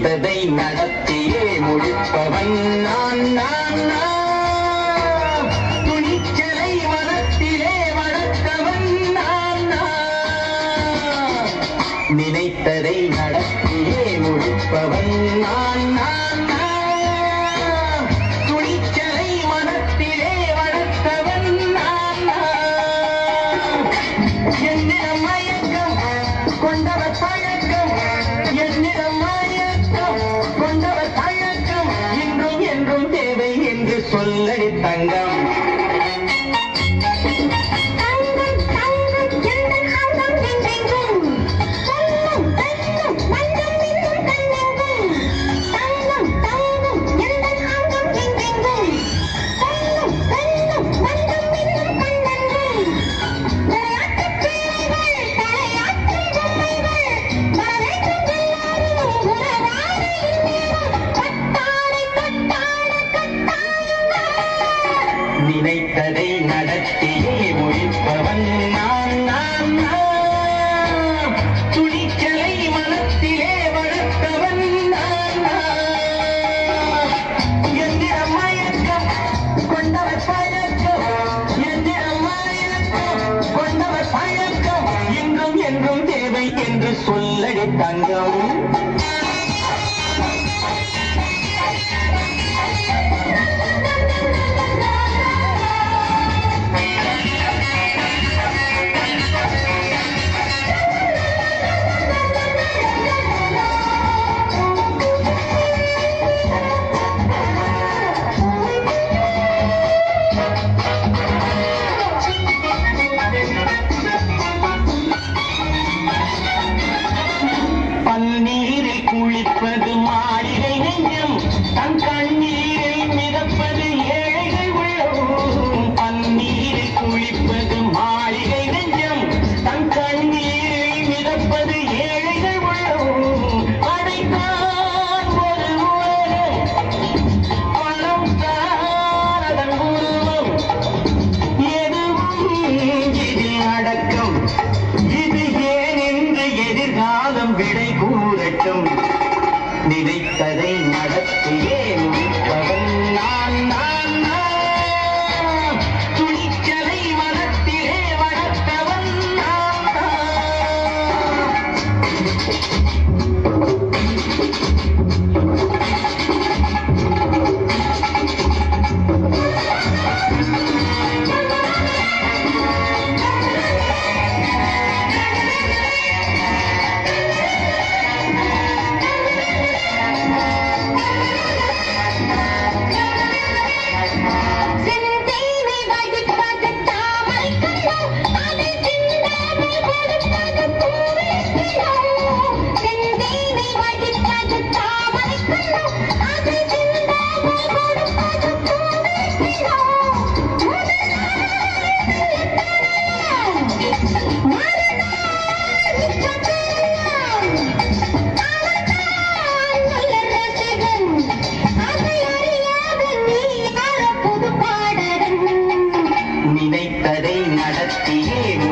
நினைத்ததை நடத்தியே முடிப்பவன் நான் நான் நான் துணிச்சலை மனத்திலே வளர்த்தவன் நான் நான் நினைத்ததை நடத்தியே முடிப்பவன் நான் நான் நான் துணிச்சலை மனத்திலே வளர்த்தவன் நான் நான் என்னிடம் மயக்கம் கொண்டவர் பழக்கம் என்னிடம் மயக்கம் கொண்டவர் பழக்கம் இன்றும் என்றும் தேவை என்று சொல்லடி தங்கம் தங்கம் தங்கம் எந்தன் அங்கம் என்றென்றும் சொல்லும் வெல்லும் மஞ்சள் மின்னும் கண்ணெங்கும் தங்கம் தங்கம் எந்தன் அங்கம் என்றென்றும் சொல்லும் வெல்லும் மஞ்சள் மின்னும் கண்ணெங்கும் விளையாட்டுப் பிள்ளைகள் தலையாட்டும் பொம்மைகள் வரவேற்கும் எல்லாரும் உறவாட இந்நேரம் கட்டாடை கட்டாட கட்டாயுங்கள் நினைத்ததை நடத்தியே முடிப்பவன் நான் நான் நான் துணிச்சலை மனத்திலே வளர்த்தவன் நான் நான் என்னிடம் மயக்கம் கொண்டவர் பழக்கம் என்னிடம் மயக்கம் கொண்டவர் பழக்கம் இன்றும் என்றும் தேவை என்று சொல்லடி தங்கம் பன்னீரில் குளிப்பது மாளிகை நெஞ்சம் தன் கண்ணீரில் மிதப்பது ஏழைகள் உள்ளம் பன்னீரில் குளிப்பது மாளிகை நெஞ்சம் தன் கண்ணீரில் மிதப்பது ஏழைகள் உள்ளம் அடைத்தான் ஒரு உலகம் பணம் தான் அதன் உருவம் எதுவும் இதில் அடக்கம் இது ஏன் என்று எதிர்காலம் விடை கூறட்டும் நினைத்ததை நடத்தியே முடிப்பவன் நான் நான் நான் துணிச்சலை மனத்திலே வளர்த்தவன் நான் நான் செந்தேனை வடிப்பது தாமரை கண்ணோ, அதை சிந்தாமல் கொடுப்பது பூவேசிலோ. செந்தேனை வடிப்பது தாமரை கண்ணோ, அதை சிந்தாமல் கொடுப்பது பூவேசிலோ. முதல் நாள் எத்தனையோ, மறுநாள் மிச்சமெல்லாம். அவன்தான் நல்ல ரசிகன். அதை அறியாத நீ அழ புது பாடகன் நினைத்ததை நடத்தியே